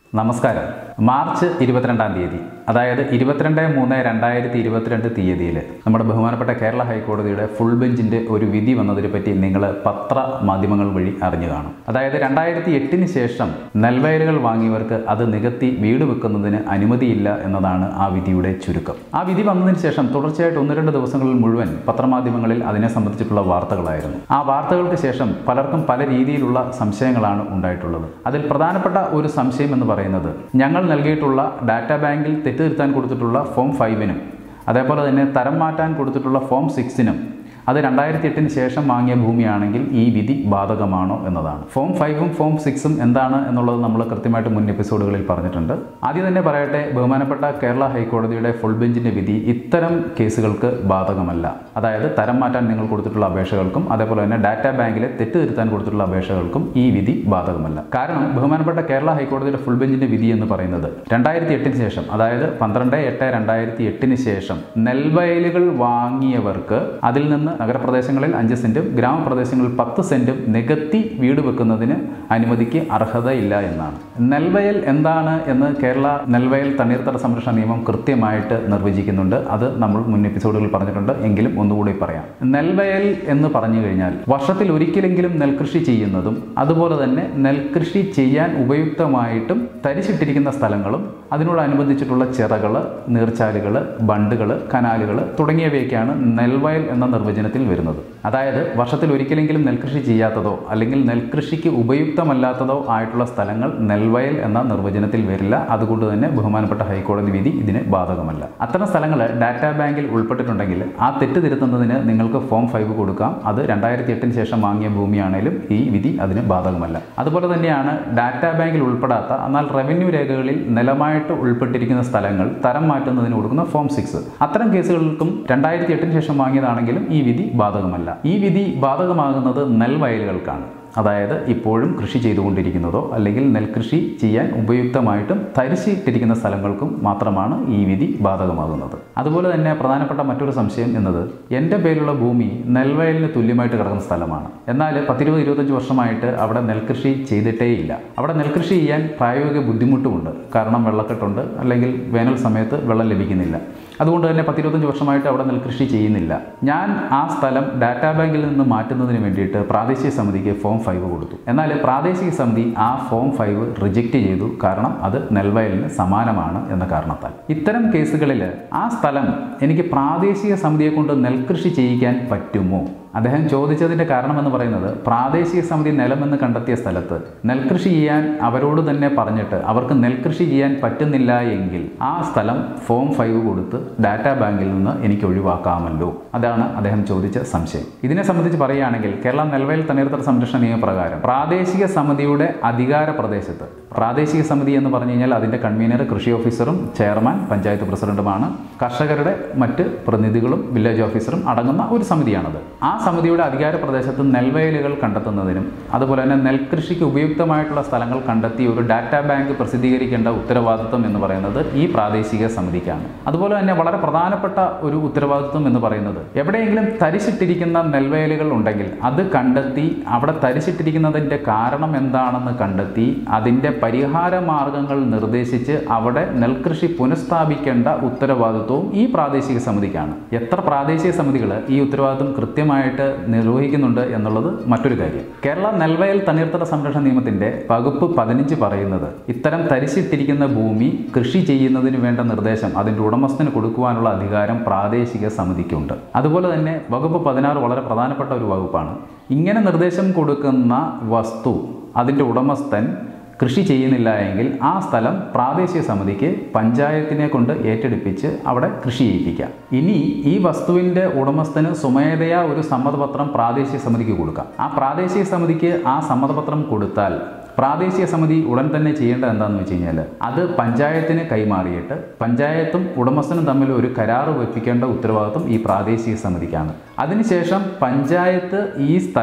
നമസ്കാരം മാർച്ച് ഇരുപത്തിരണ്ടാം തീയതി അതായത് ഇരുപത്തിരണ്ട് മൂന്ന് രണ്ടായിരത്തി ഇരുപത്തിരണ്ട് തീയതിയിൽ നമ്മുടെ ബഹുമാനപ്പെട്ട കേരള ഹൈക്കോടതിയുടെ ഫുൾ ബെഞ്ചിന്റെ ഒരു വിധി വന്നതിനെ പറ്റി നിങ്ങൾ പത്ര മാധ്യമങ്ങൾ വഴി അറിഞ്ഞു കാണും അതായത് രണ്ടായിരത്തി എട്ടിന് ശേഷം നെൽവയലുകൾ വാങ്ങിയവർക്ക് അത് നികത്തി വീട് വെക്കുന്നതിന് അനുമതിയില്ല എന്നതാണ് ആ വിധിയുടെ ചുരുക്കം ആ വിധി വന്നതിന് ശേഷം തുടർച്ചയായിട്ട് ഒന്ന് രണ്ട് ദിവസങ്ങളിൽ മുഴുവൻ പത്രമാധ്യമങ്ങളിൽ അതിനെ സംബന്ധിച്ചിട്ടുള്ള വാർത്തകളായിരുന്നു ആ വാർത്തകൾക്ക് ശേഷം പലർക്കും പല രീതിയിലുള്ള സംശയങ്ങളാണ് ഉണ്ടായിട്ടുള്ളത് അതിൽ പ്രധാനപ്പെട്ട ഒരു സംശയം എന്ന് പറയുന്നത് ഞങ്ങൾ നൽകിയിട്ടുള്ള ഡാറ്റാ ബാങ്കിൽ തെറ്റുതിരുത്താൻ കൊടുത്തിട്ടുള്ള ഫോം ഫൈവിനും അതേപോലെ തന്നെ തരം മാറ്റാൻ കൊടുത്തിട്ടുള്ള ഫോം സിക്സിനും അത് രണ്ടായിരത്തി എട്ടിന് ശേഷം വാങ്ങിയ ഭൂമിയാണെങ്കിൽ ഈ വിധി ബാധകമാണോ എന്നതാണ് ഫോം ഫൈവും ഫോം സിക്സും എന്താണ് എന്നുള്ളത് നമ്മൾ കൃത്യമായിട്ട് മുൻ എപ്പിസോഡുകളിൽ പറഞ്ഞിട്ടുണ്ട് ആദ്യം തന്നെ പറയട്ടെ ബഹുമാനപ്പെട്ട കേരള ഹൈക്കോടതിയുടെ ഫുൾ ബെഞ്ചിന്റെ വിധി ഇത്തരം കേസുകൾക്ക് ബാധകമല്ല അതായത് തരം മാറ്റാൻ നിങ്ങൾ കൊടുത്തിട്ടുള്ള അപേക്ഷകൾക്കും അതേപോലെ തന്നെ ഡാറ്റാ ബാങ്കിലെ തെറ്റ് തിരുത്താൻ കൊടുത്തിട്ടുള്ള അപേക്ഷകൾക്കും ഈ വിധി ബാധകമല്ല കാരണം ബഹുമാനപ്പെട്ട കേരള ഹൈക്കോടതിയുടെ ഫുൾ ബെഞ്ചിന്റെ വിധി എന്ന് പറയുന്നത് രണ്ടായിരത്തി എട്ടിന് ശേഷം അതായത് പന്ത്രണ്ട് എട്ട് രണ്ടായിരത്തി എട്ടിന് ശേഷം നെൽവയലുകൾ വാങ്ങിയവർക്ക് അതിൽ നിന്ന് നഗരപ്രദേശങ്ങളിൽ അഞ്ച് സെന്റും ഗ്രാമപ്രദേശങ്ങളിൽ പത്ത് സെന്റും നികത്തി വീട് വെക്കുന്നതിന് അനുമതിക്ക് അർഹതയില്ല എന്നാണ് നെൽവയൽ എന്താണ് എന്ന് കേരള നെൽവയൽ തണ്ണീർത്തട സംരക്ഷണ നിയമം കൃത്യമായിട്ട് നിർവചിക്കുന്നുണ്ട് അത് നമ്മൾ മുൻ എപ്പിസോഡുകളിൽ പറഞ്ഞിട്ടുണ്ട് എങ്കിലും ഒന്നുകൂടി പറയാം നെൽവയൽ എന്ന് പറഞ്ഞു കഴിഞ്ഞാൽ വർഷത്തിൽ ഒരിക്കലെങ്കിലും നെൽകൃഷി ചെയ്യുന്നതും അതുപോലെ തന്നെ നെൽകൃഷി ചെയ്യാൻ ഉപയുക്തമായിട്ടും തരിച്ചിട്ടിരിക്കുന്ന സ്ഥലങ്ങളും അതിനോടനുബന്ധിച്ചിട്ടുള്ള ചിറകൾ നീർച്ചാലുകൾ ബണ്ടുകൾ കനാലുകൾ തുടങ്ങിയവയൊക്കെയാണ് നെൽവയൽ എന്ന നിർവചനത്തിൽ വരുന്നത് അതായത് വർഷത്തിൽ ഒരിക്കലെങ്കിലും നെൽകൃഷി ചെയ്യാത്തതോ അല്ലെങ്കിൽ നെൽകൃഷിക്ക് ഉപയുക്തമല്ലാത്തതോ ആയിട്ടുള്ള സ്ഥലങ്ങൾ നെൽവയൽ എന്ന നിർവചനത്തിൽ വരില്ല അതുകൊണ്ട് തന്നെ ബഹുമാനപ്പെട്ട ഹൈക്കോടതി വിധി ഇതിന് ബാധകമല്ല അത്തരം സ്ഥലങ്ങൾ ഡാറ്റാ ബാങ്കിൽ ഉൾപ്പെട്ടിട്ടുണ്ടെങ്കിൽ ആ തെറ്റ് തിരുത്തുന്നതിന് നിങ്ങൾക്ക് ഫോം ഫൈവ് കൊടുക്കാം അത് രണ്ടായിരത്തി എട്ടിന് ശേഷം വാങ്ങിയ ഭൂമിയാണേലും ഈ വിധി അതിന് ബാധകമല്ല അതുപോലെ തന്നെയാണ് ഡാറ്റാ ബാങ്കിൽ ഉൾപ്പെടാത്ത എന്നാൽ റവന്യൂ രേഖകളിൽ നിലമായിട്ട് ഉൾപ്പെട്ടിരിക്കുന്ന സ്ഥലങ്ങൾ തരം മാറ്റുന്നതിന് കൊടുക്കുന്ന ഫോം സിക്സ് അത്തരം കേസുകൾക്കും രണ്ടായിരത്തി എട്ടിന് ശേഷം വാങ്ങിയതാണെങ്കിലും ഈ വിധി ബാധകമല്ല ഈ വിധി ബാധകമാകുന്നത് നെൽവയലുകൾക്കാണ് അതായത് ഇപ്പോഴും കൃഷി ചെയ്തുകൊണ്ടിരിക്കുന്നതോ അല്ലെങ്കിൽ നെൽകൃഷി ചെയ്യാൻ ഉപയുക്തമായിട്ടും തരിച്ചിട്ടിരിക്കുന്ന സ്ഥലങ്ങൾക്കും മാത്രമാണ് ഈ വിധി ബാധകമാകുന്നത് അതുപോലെ തന്നെ പ്രധാനപ്പെട്ട മറ്റൊരു സംശയം എന്നത് എൻ്റെ പേരിലുള്ള ഭൂമി നെൽവയലിന് തുല്യമായിട്ട് കിടക്കുന്ന സ്ഥലമാണ് എന്നാൽ പത്തിരുപത് ഇരുപത്തഞ്ച് വർഷമായിട്ട് അവിടെ നെൽകൃഷി ചെയ്തിട്ടേയില്ല അവിടെ നെൽകൃഷി ചെയ്യാൻ പ്രായോഗിക ബുദ്ധിമുട്ടുമുണ്ട് കാരണം വെള്ളക്കെട്ടുണ്ട് അല്ലെങ്കിൽ വേനൽ സമയത്ത് വെള്ളം ലഭിക്കുന്നില്ല അതുകൊണ്ട് തന്നെ പത്തിരുപത്തഞ്ച് വർഷമായിട്ട് അവിടെ നെൽകൃഷി ചെയ്യുന്നില്ല ഞാൻ ആ സ്ഥലം ഡാറ്റാ ബാങ്കിൽ നിന്ന് മാറ്റുന്നതിന് വേണ്ടിയിട്ട് പ്രാദേശിക സമിതിക്ക് ഫോം ഫൈവ് കൊടുത്തു എന്നാൽ പ്രാദേശിക സമിതി ആ ഫോം ഫൈവ് റിജക്റ്റ് ചെയ്തു കാരണം അത് നെൽവയലിന് സമാനമാണ് എന്ന കാരണത്താൽ ഇത്തരം കേസുകളിൽ ആ സ്ഥലം എനിക്ക് പ്രാദേശിക സമിതിയെ കൊണ്ട് നെൽകൃഷി ചെയ്യിക്കാൻ പറ്റുമോ അദ്ദേഹം ചോദിച്ചതിൻ്റെ കാരണമെന്ന് പറയുന്നത് പ്രാദേശിക സമിതി നിലമെന്ന് കണ്ടെത്തിയ സ്ഥലത്ത് നെൽകൃഷി ചെയ്യാൻ അവരോട് തന്നെ പറഞ്ഞിട്ട് അവർക്ക് നെൽകൃഷി ചെയ്യാൻ പറ്റുന്നില്ല എങ്കിൽ ആ സ്ഥലം ഫോം ഫൈവ് കൊടുത്ത് ഡാറ്റാ ബാങ്കിൽ നിന്ന് എനിക്ക് ഒഴിവാക്കാമല്ലോ അതാണ് അദ്ദേഹം ചോദിച്ച സംശയം ഇതിനെ സംബന്ധിച്ച് പറയുകയാണെങ്കിൽ കേരള നെൽവയൽ തണ്ണീർത്തട സംരക്ഷണ നിയമപ്രകാരം പ്രാദേശിക സമിതിയുടെ അധികാര പ്രദേശത്ത് പ്രാദേശിക സമിതി എന്ന് പറഞ്ഞു കഴിഞ്ഞാൽ അതിൻ്റെ കൺവീനർ കൃഷി ഓഫീസറും ചെയർമാൻ പഞ്ചായത്ത് പ്രസിഡന്റുമാണ് കർഷകരുടെ മറ്റ് പ്രതിനിധികളും വില്ലേജ് ഓഫീസറും അടങ്ങുന്ന ഒരു സമിതിയാണത് ആ സമിതിയുടെ അധികാര പ്രദേശത്ത് നെൽവയലുകൾ കണ്ടെത്തുന്നതിനും അതുപോലെ തന്നെ നെൽകൃഷിക്ക് ഉപയുക്തമായിട്ടുള്ള സ്ഥലങ്ങൾ കണ്ടെത്തി ഒരു ഡാറ്റാ ബാങ്ക് പ്രസിദ്ധീകരിക്കേണ്ട ഉത്തരവാദിത്വം എന്ന് പറയുന്നത് ഈ പ്രാദേശിക സമിതിക്കാണ് അതുപോലെ തന്നെ വളരെ പ്രധാനപ്പെട്ട ഒരു ഉത്തരവാദിത്വം എന്ന് പറയുന്നത് എവിടെയെങ്കിലും തരിച്ചിട്ടിരിക്കുന്ന നെൽവയലുകൾ ഉണ്ടെങ്കിൽ അത് കണ്ടെത്തി അവിടെ തരിച്ചിട്ടിരിക്കുന്നതിൻ്റെ കാരണം എന്താണെന്ന് കണ്ടെത്തി അതിൻ്റെ പരിഹാര മാർഗങ്ങൾ നിർദ്ദേശിച്ച് അവിടെ നെൽകൃഷി പുനഃസ്ഥാപിക്കേണ്ട ഉത്തരവാദിത്വവും ഈ പ്രാദേശിക സമിതിക്കാണ് എത്ര പ്രാദേശിക സമിതികൾ ഈ ഉത്തരവാദിത്വം കൃത്യമായിട്ട് നിർവഹിക്കുന്നുണ്ട് എന്നുള്ളത് മറ്റൊരു കാര്യം കേരള നെൽവയൽ തണ്ണീർത്തട സംരക്ഷണ നിയമത്തിന്റെ വകുപ്പ് പതിനഞ്ച് പറയുന്നത് ഇത്തരം തരിച്ചിട്ടിരിക്കുന്ന ഭൂമി കൃഷി ചെയ്യുന്നതിന് വേണ്ട നിർദ്ദേശം അതിൻ്റെ ഉടമസ്ഥന് കൊടുക്കുവാനുള്ള അധികാരം പ്രാദേശിക സമിതിക്കുണ്ട് അതുപോലെ തന്നെ വകുപ്പ് പതിനാറ് വളരെ പ്രധാനപ്പെട്ട ഒരു വകുപ്പാണ് ഇങ്ങനെ നിർദ്ദേശം കൊടുക്കുന്ന വസ്തു അതിൻ്റെ ഉടമസ്ഥൻ കൃഷി ചെയ്യുന്നില്ല എങ്കിൽ ആ സ്ഥലം പ്രാദേശിക സമിതിക്ക് പഞ്ചായത്തിനെ കൊണ്ട് ഏറ്റെടുപ്പിച്ച് അവിടെ കൃഷി ചെയ്യിപ്പിക്കാം ഇനി ഈ വസ്തുവിൻ്റെ ഉടമസ്ഥന് സ്വമേധയാ ഒരു സമ്മതപത്രം പ്രാദേശിക സമിതിക്ക് കൊടുക്കാം ആ പ്രാദേശിക സമിതിക്ക് ആ സമ്മതപത്രം കൊടുത്താൽ പ്രാദേശിക സമിതി ഉടൻ തന്നെ ചെയ്യേണ്ടത് എന്താണെന്ന് വെച്ച് കഴിഞ്ഞാൽ അത് പഞ്ചായത്തിന് കൈമാറിയിട്ട് പഞ്ചായത്തും ഉടമസ്ഥനും തമ്മിൽ ഒരു കരാറ് വെപ്പിക്കേണ്ട ഉത്തരവാദിത്വം ഈ പ്രാദേശിക സമിതിക്കാണ് അതിനുശേഷം പഞ്ചായത്ത് ഈ സ്ഥലം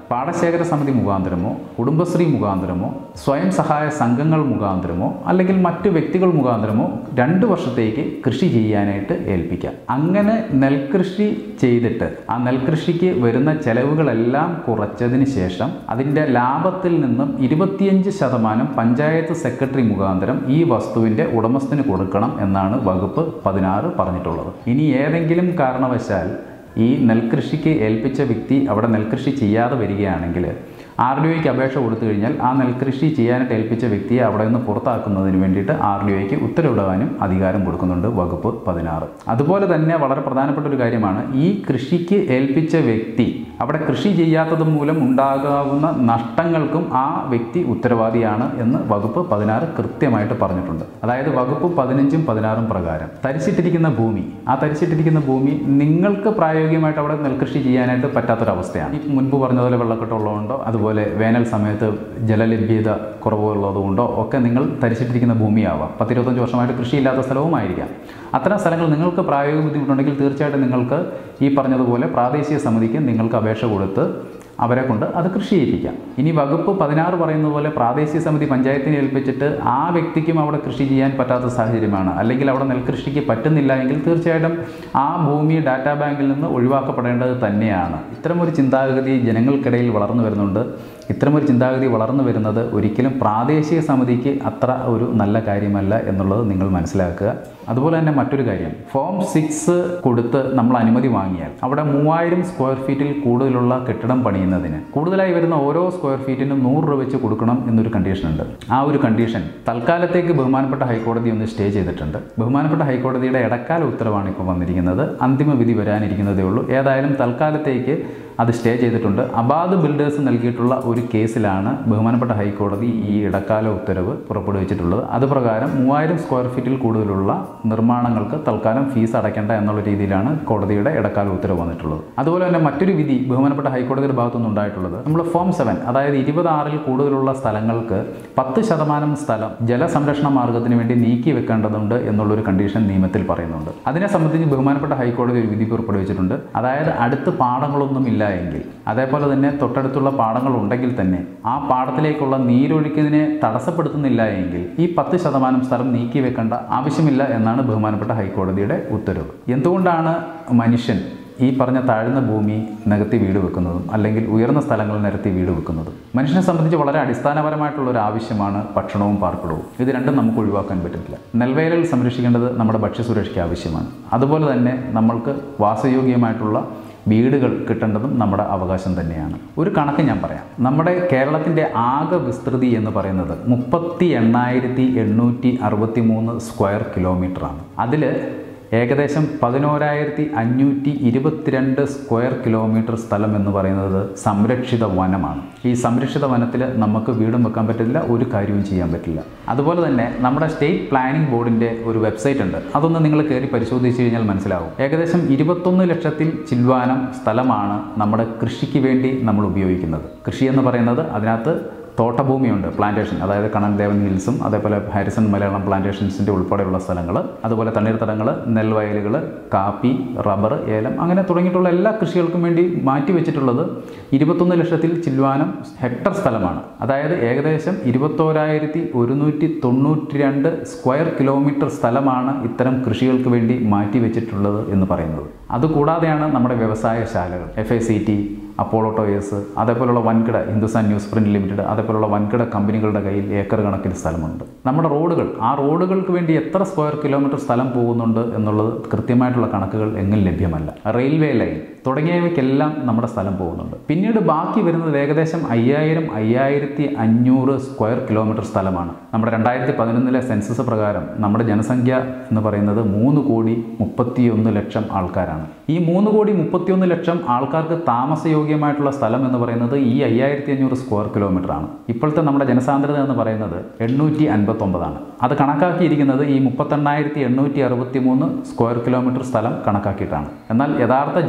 പാടശേഖര സമിതി മുഖാന്തരമോ കുടുംബശ്രീ മുഖാന്തരമോ സ്വയം സഹായ സംഘങ്ങൾ മുഖാന്തരമോ അല്ലെങ്കിൽ മറ്റു വ്യക്തികൾ മുഖാന്തരമോ രണ്ട് വർഷത്തേക്ക് കൃഷി ചെയ്യാനായിട്ട് ഏൽപ്പിക്കാം അങ്ങനെ നെൽകൃഷി ചെയ്തിട്ട് ആ നെൽകൃഷിക്ക് വരുന്ന ചെലവുകളെല്ലാം കുറച്ചതിന് ശേഷം അതിൻ്റെ ലാഭത്തിൽ നിന്നും ഇരുപത്തിയഞ്ച് ശതമാനം പഞ്ചായത്ത് സെക്രട്ടറി മുഖാന്തരം ഈ വസ്തുവിൻ്റെ ഉടമസ്ഥന് കൊടുക്കണം എന്നാണ് വകുപ്പ് പതിനാറ് പറഞ്ഞിട്ടുള്ളത് ഇനി ഏതെങ്കിലും കാരണവശാൽ ഈ നെൽകൃഷിക്ക് ഏൽപ്പിച്ച വ്യക്തി അവിടെ നെൽകൃഷി ചെയ്യാതെ വരികയാണെങ്കിൽ ആർ ഡി ഒയ്ക്ക് അപേക്ഷ കൊടുത്തു കഴിഞ്ഞാൽ ആ നെൽകൃഷി ചെയ്യാനായിട്ട് ഏൽപ്പിച്ച വ്യക്തിയെ അവിടെ നിന്ന് പുറത്താക്കുന്നതിന് വേണ്ടിയിട്ട് ആർ ഡി ഒയ്ക്ക് ഉത്തരവിടാനും അധികാരം കൊടുക്കുന്നുണ്ട് വകുപ്പ് പതിനാറ് അതുപോലെ തന്നെ വളരെ പ്രധാനപ്പെട്ട ഒരു കാര്യമാണ് ഈ കൃഷിക്ക് ഏൽപ്പിച്ച വ്യക്തി അവിടെ കൃഷി ചെയ്യാത്തത് മൂലം ഉണ്ടാകാവുന്ന നഷ്ടങ്ങൾക്കും ആ വ്യക്തി ഉത്തരവാദിയാണ് എന്ന് വകുപ്പ് പതിനാറ് കൃത്യമായിട്ട് പറഞ്ഞിട്ടുണ്ട് അതായത് വകുപ്പ് പതിനഞ്ചും പതിനാറും പ്രകാരം തരിച്ചിട്ടിരിക്കുന്ന ഭൂമി ആ തരിച്ചിട്ടിരിക്കുന്ന ഭൂമി നിങ്ങൾക്ക് പ്രായോഗികമായിട്ട് അവിടെ നെൽകൃഷി ചെയ്യാനായിട്ട് പറ്റാത്തൊരവസ്ഥയാണ് ഈ മുൻപ് പറഞ്ഞതുപോലെ വെള്ളക്കെട്ടുള്ളതുകൊണ്ടോ അതുപോലെ വേനൽ സമയത്ത് ജലലഭ്യത കുറവുള്ളതുകൊണ്ടോ ഒക്കെ നിങ്ങൾ തരിച്ചിട്ടിരിക്കുന്ന ഭൂമിയാവാം പത്തിരുപത്തഞ്ച് വർഷമായിട്ട് കൃഷിയില്ലാത്ത സ്ഥലവുമായിരിക്കാം അത്തരം സ്ഥലങ്ങൾ നിങ്ങൾക്ക് പ്രായോഗിക ബുദ്ധിമുട്ടുണ്ടെങ്കിൽ തീർച്ചയായിട്ടും നിങ്ങൾക്ക് ഈ പറഞ്ഞതുപോലെ പ്രാദേശിക സമിതിക്ക് നിങ്ങൾക്ക് അപേക്ഷ കൊടുത്ത് അവരെ കൊണ്ട് അത് കൃഷി ചെയ്യിപ്പിക്കാം ഇനി വകുപ്പ് പതിനാറ് പറയുന്നത് പോലെ പ്രാദേശിക സമിതി പഞ്ചായത്തിനെ ഏൽപ്പിച്ചിട്ട് ആ വ്യക്തിക്കും അവിടെ കൃഷി ചെയ്യാൻ പറ്റാത്ത സാഹചര്യമാണ് അല്ലെങ്കിൽ അവിടെ നെൽകൃഷിക്ക് പറ്റുന്നില്ല എങ്കിൽ തീർച്ചയായിട്ടും ആ ഭൂമി ഡാറ്റാ ബാങ്കിൽ നിന്ന് ഒഴിവാക്കപ്പെടേണ്ടത് തന്നെയാണ് ഇത്തരമൊരു ചിന്താഗതി ജനങ്ങൾക്കിടയിൽ വളർന്നു വരുന്നുണ്ട് ഇത്തരമൊരു ചിന്താഗതി വളർന്നു വരുന്നത് ഒരിക്കലും പ്രാദേശിക സമിതിക്ക് അത്ര ഒരു നല്ല കാര്യമല്ല എന്നുള്ളത് നിങ്ങൾ മനസ്സിലാക്കുക അതുപോലെ തന്നെ മറ്റൊരു കാര്യം ഫോം സിക്സ് കൊടുത്ത് നമ്മൾ അനുമതി വാങ്ങിയാൽ അവിടെ മൂവായിരം സ്ക്വയർ ഫീറ്റിൽ കൂടുതലുള്ള കെട്ടിടം പണിയുന്നതിന് കൂടുതലായി വരുന്ന ഓരോ സ്ക്വയർ ഫീറ്റിനും നൂറ് രൂപ വെച്ച് കൊടുക്കണം എന്നൊരു കണ്ടീഷൻ ഉണ്ട് ആ ഒരു കണ്ടീഷൻ തൽക്കാലത്തേക്ക് ബഹുമാനപ്പെട്ട ഹൈക്കോടതി ഒന്ന് സ്റ്റേ ചെയ്തിട്ടുണ്ട് ബഹുമാനപ്പെട്ട ഹൈക്കോടതിയുടെ ഇടക്കാല ഉത്തരവാണ് ഇപ്പോൾ വന്നിരിക്കുന്നത് അന്തിമ വിധി വരാനിരിക്കുന്നതേ ഉള്ളൂ ഏതായാലും തൽക്കാലത്തേക്ക് അത് സ്റ്റേ ചെയ്തിട്ടുണ്ട് അബാദ് ബിൽഡേഴ്സ് നൽകിയിട്ടുള്ള ഒരു കേസിലാണ് ബഹുമാനപ്പെട്ട ഹൈക്കോടതി ഈ ഇടക്കാല ഉത്തരവ് പുറപ്പെടുവിച്ചിട്ടുള്ളത് അതുപ്രകാരം മൂവായിരം സ്ക്വയർ ഫീറ്റിൽ കൂടുതലുള്ള നിർമ്മാണങ്ങൾക്ക് തൽക്കാലം ഫീസ് അടയ്ക്കേണ്ട എന്നുള്ള രീതിയിലാണ് കോടതിയുടെ ഇടക്കാല ഉത്തരവ് വന്നിട്ടുള്ളത് അതുപോലെ തന്നെ മറ്റൊരു വിധി ബഹുമാനപ്പെട്ട ഹൈക്കോടതിയുടെ ഭാഗത്തുനിന്ന് ഉണ്ടായിട്ടുള്ളത് നമ്മൾ ഫോം സെവൻ അതായത് ഇരുപത് ആറിൽ കൂടുതലുള്ള സ്ഥലങ്ങൾക്ക് പത്ത് ശതമാനം സ്ഥലം ജലസംരക്ഷണ മാർഗത്തിന് വേണ്ടി നീക്കി വെക്കേണ്ടതുണ്ട് എന്നുള്ളൊരു കണ്ടീഷൻ നിയമത്തിൽ പറയുന്നുണ്ട് അതിനെ സംബന്ധിച്ച് ബഹുമാനപ്പെട്ട ഹൈക്കോടതി ഒരു വിധി പുറപ്പെടുവിച്ചിട്ടുണ്ട് അതായത് അടുത്ത് പാടങ്ങളൊന്നും ഇല്ല എങ്കിൽ അതേപോലെ തന്നെ തൊട്ടടുത്തുള്ള പാടങ്ങൾ ഉണ്ടെങ്കിൽ തന്നെ ആ പാടത്തിലേക്കുള്ള നീരൊഴുക്കിനെ തടസ്സപ്പെടുത്തുന്നില്ല എങ്കിൽ ഈ പത്ത് ശതമാനം സ്ഥലം നീക്കി വെക്കേണ്ട ആവശ്യമില്ല എന്നാണ് ബഹുമാനപ്പെട്ട ഹൈക്കോടതിയുടെ ഉത്തരവ് എന്തുകൊണ്ടാണ് മനുഷ്യൻ ഈ പറഞ്ഞ താഴ്ന്ന ഭൂമി നികത്തി വീട് വെക്കുന്നതും അല്ലെങ്കിൽ ഉയർന്ന സ്ഥലങ്ങൾ നിരത്തി വീട് വെക്കുന്നതും മനുഷ്യനെ സംബന്ധിച്ച് വളരെ അടിസ്ഥാനപരമായിട്ടുള്ള ഒരു ആവശ്യമാണ് ഭക്ഷണവും പാർപ്പിടവും ഇത് രണ്ടും നമുക്ക് ഒഴിവാക്കാൻ പറ്റില്ല നെൽവയലുകൾ സംരക്ഷിക്കേണ്ടത് നമ്മുടെ ഭക്ഷ്യസുരക്ഷയ്ക്ക് ആവശ്യമാണ് അതുപോലെ തന്നെ നമ്മൾക്ക് വാസയോഗ്യമായിട്ടുള്ള വീടുകൾ കിട്ടേണ്ടതും നമ്മുടെ അവകാശം തന്നെയാണ് ഒരു കണക്ക് ഞാൻ പറയാം നമ്മുടെ കേരളത്തിൻ്റെ ആകെ വിസ്തൃതി എന്ന് പറയുന്നത് മുപ്പത്തി എണ്ണായിരത്തി എണ്ണൂറ്റി അറുപത്തി മൂന്ന് സ്ക്വയർ കിലോമീറ്ററാണ് അതിൽ ഏകദേശം പതിനോരായിരത്തി അഞ്ഞൂറ്റി ഇരുപത്തിരണ്ട് സ്ക്വയർ കിലോമീറ്റർ സ്ഥലം എന്ന് പറയുന്നത് സംരക്ഷിത വനമാണ് ഈ സംരക്ഷിത വനത്തിൽ നമുക്ക് വീടും വെക്കാൻ പറ്റില്ല ഒരു കാര്യവും ചെയ്യാൻ പറ്റില്ല അതുപോലെ തന്നെ നമ്മുടെ സ്റ്റേറ്റ് പ്ലാനിംഗ് ബോർഡിൻ്റെ ഒരു വെബ്സൈറ്റ് ഉണ്ട് അതൊന്ന് നിങ്ങൾ കയറി പരിശോധിച്ച് കഴിഞ്ഞാൽ മനസ്സിലാവും ഏകദേശം ഇരുപത്തൊന്ന് ലക്ഷത്തിൽ ചിൽവാനം സ്ഥലമാണ് നമ്മുടെ കൃഷിക്ക് വേണ്ടി നമ്മൾ ഉപയോഗിക്കുന്നത് കൃഷി എന്ന് പറയുന്നത് അതിനകത്ത് തോട്ടഭൂമിയുണ്ട് പ്ലാന്റേഷൻ അതായത് കണ്ണൻ ദേവൻ ഹിൽസും അതേപോലെ ഹാരിസൺ മലയാളം പ്ലാന്റേഷൻസിൻ്റെ ഉൾപ്പെടെയുള്ള സ്ഥലങ്ങൾ അതുപോലെ തണ്ണീർത്തടങ്ങൾ നെൽവയലുകൾ കാപ്പി റബ്ബർ ഏലം അങ്ങനെ തുടങ്ങിയിട്ടുള്ള എല്ലാ കൃഷികൾക്കും വേണ്ടി മാറ്റി വെച്ചിട്ടുള്ളത് ഇരുപത്തൊന്ന് ലക്ഷത്തിൽ ചില്ലുവാനം ഹെക്ടർ സ്ഥലമാണ് അതായത് ഏകദേശം ഇരുപത്തോരായിരത്തി ഒരുന്നൂറ്റി തൊണ്ണൂറ്റി രണ്ട് സ്ക്വയർ കിലോമീറ്റർ സ്ഥലമാണ് ഇത്തരം കൃഷികൾക്ക് വേണ്ടി മാറ്റി വെച്ചിട്ടുള്ളത് എന്ന് പറയുന്നത് അതുകൂടാതെയാണ് നമ്മുടെ വ്യവസായശാലകൾ F I C T Apollo tyres അതേപോലുള്ള വൻകിട ഹിന്ദുസ്ഥാൻ ന്യൂസ് പ്രിന്റ് ലിമിറ്റഡ് അതേപോലുള്ള വൻകിട കമ്പനികളുടെ കയ്യിൽ ഏക്കർ കണക്കിന് സ്ഥലമുണ്ട് നമ്മുടെ റോഡുകൾ ആ റോഡുകൾക്ക് വേണ്ടി എത്ര സ്ക്വയർ കിലോമീറ്റർ സ്ഥലം പോകുന്നുണ്ട് എന്നുള്ളത് കൃത്യമായിട്ടുള്ള കണക്കുകൾ എങ്ങും ലഭ്യമല്ല റെയിൽവേ ലൈൻ തുടങ്ങിയവയ്ക്കെല്ലാം നമ്മുടെ സ്ഥലം പോകുന്നുണ്ട് പിന്നീട് ബാക്കി വരുന്നത് ഏകദേശം അയ്യായിരം അയ്യായിരത്തി അഞ്ഞൂറ് സ്ക്വയർ കിലോമീറ്റർ സ്ഥലമാണ് നമ്മുടെ രണ്ടായിരത്തി പതിനൊന്നിലെ സെൻസസ് പ്രകാരം നമ്മുടെ ജനസംഖ്യ എന്ന് പറയുന്നത് മൂന്ന് കോടി മുപ്പത്തിയൊന്ന് ലക്ഷം ആൾക്കാരാണ് ഈ മൂന്ന് കോടി മുപ്പത്തിയൊന്ന് ലക്ഷം ആൾക്കാർക്ക് താമസയോഗ്യമായിട്ടുള്ള സ്ഥലം എന്ന് പറയുന്നത് ഈ അയ്യായിരത്തി അഞ്ഞൂറ് സ്ക്വയർ കിലോമീറ്റർ ആണ് ഇപ്പോഴത്തെ നമ്മുടെ ജനസാന്ദ്രത എന്ന് പറയുന്നത് എണ്ണൂറ്റി അൻപത്തൊമ്പതാണ് അത് കണക്കാക്കിയിരിക്കുന്നത് ഈ മുപ്പത്തെണ്ണായിരത്തി എണ്ണൂറ്റി അറുപത്തി മൂന്ന് സ്ക്വയർ കിലോമീറ്റർ സ്ഥലം കണക്കാക്കിയിട്ടാണ് എന്നാൽ യഥാർത്ഥ ജനസാന്ദ്രത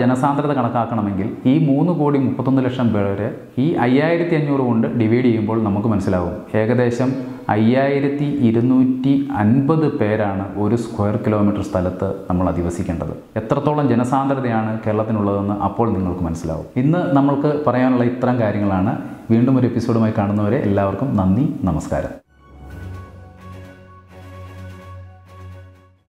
ജനസാന്ദ്രത കണക്കാക്കണമെങ്കിൽ ഈ മൂന്ന് കോടി മുപ്പത്തൊന്ന് ലക്ഷം പേരെ ഈ അയ്യായിരത്തി അഞ്ഞൂറ് കൊണ്ട് ഡിവൈഡ് ചെയ്യുമ്പോൾ നമുക്ക് മനസ്സിലാവും ഏകദേശം അയ്യായിരത്തി ഇരുന്നൂറ്റി അൻപത് പേരാണ് ഒരു സ്ക്വയർ കിലോമീറ്റർ സ്ഥലത്ത് നമ്മൾ അധിവസിക്കേണ്ടത് എത്രത്തോളം ജനസാന്ദ്രതയാണ് കേരളത്തിനുള്ളതെന്ന് അപ്പോൾ നിങ്ങൾക്ക് മനസ്സിലാവും ഇന്ന് നമ്മൾക്ക് പറയാനുള്ള ഇത്തരം കാര്യങ്ങളാണ് വീണ്ടും ഒരു എപ്പിസോഡുമായി കാണുന്നവരെ എല്ലാവർക്കും നന്ദി നമസ്കാരം